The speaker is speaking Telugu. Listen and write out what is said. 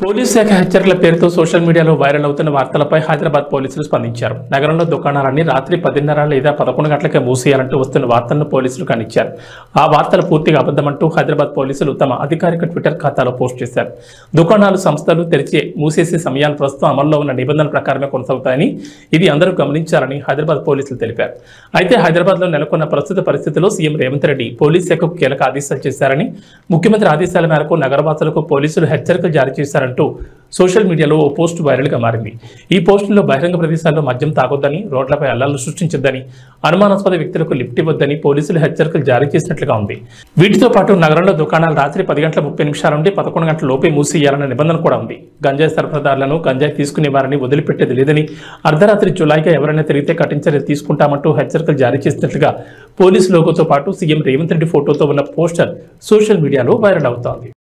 పోలీస్ శాఖ హెచ్చరికల పేరుతో సోషల్ మీడియాలో వైరల్ అవుతున్న వార్తలపై హైదరాబాద్ పోలీసులు స్పందించారు నగరంలో దుకాణాలన్నీ రాత్రి పదిన్నర లేదా పదకొండు గంటలకే మూసేయాలంటూ వస్తున్న వార్తలను పోలీసులు ఖండించారు ఆ వార్తలు పూర్తిగా అబద్ధమంటూ హైదరాబాద్ పోలీసులు తమ అధికారిక ట్విట్టర్ ఖాతాలో పోస్ట్ చేశారు దుకాణాలు సంస్థలు తెరిచే మూసేసే సమయాలు ప్రస్తుతం అమల్లో ఉన్న నిబంధనల ప్రకారమే కొనసాగుతాయని ఇది అందరూ గమనించాలని హైదరాబాద్ పోలీసులు తెలిపారు అయితే హైదరాబాద్లో నెలకొన్న ప్రస్తుత పరిస్థితిలో సీఎం రేవంత్ రెడ్డి పోలీస్ శాఖకు కీలక ఆదేశాలు చేశారని ముఖ్యమంత్రి ఆదేశాల మేరకు నగరవాసులకు పోలీసులు హెచ్చరికలు జారీ చేశారంటూ సోషల్ మీడియాలో ఓ పోస్ట్ వైరల్గా మారింది ఈ పోస్టులో బహిరంగ ప్రదేశాల్లో మద్యం తాగొద్దని రోడ్లపై అల్లాలు సృష్టించొద్దని అనుమానాస్పద వ్యక్తులకు లిఫ్ట్ ఇవ్వద్దని పోలీసులు హెచ్చరికలు జారీ చేసినట్లుగా ఉంది వీటితో పాటు నగరంలో దుకాణాలు రాత్రి పది గంటల ముప్పై నిమిషాల నుండి పదకొండు గంటల లోపే మూసేయాలన్న నిబంధన కూడా ఉంది గంజాయి సరఫరాదారులను గంజాయి తీసుకునే వారిని వదిలిపెట్టేది లేదని అర్ధరాత్రి జులైగా ఎవరైనా తిరిగితే కఠిన చర్యలు తీసుకుంటామంటూ హెచ్చరికలు జారీ చేసినట్లుగా పోలీసు లోగోతో పాటు సీఎం రేవంత్ రెడ్డి ఫోటోతో ఉన్న పోస్టర్ సోషల్ మీడియాలో వైరల్ అవుతోంది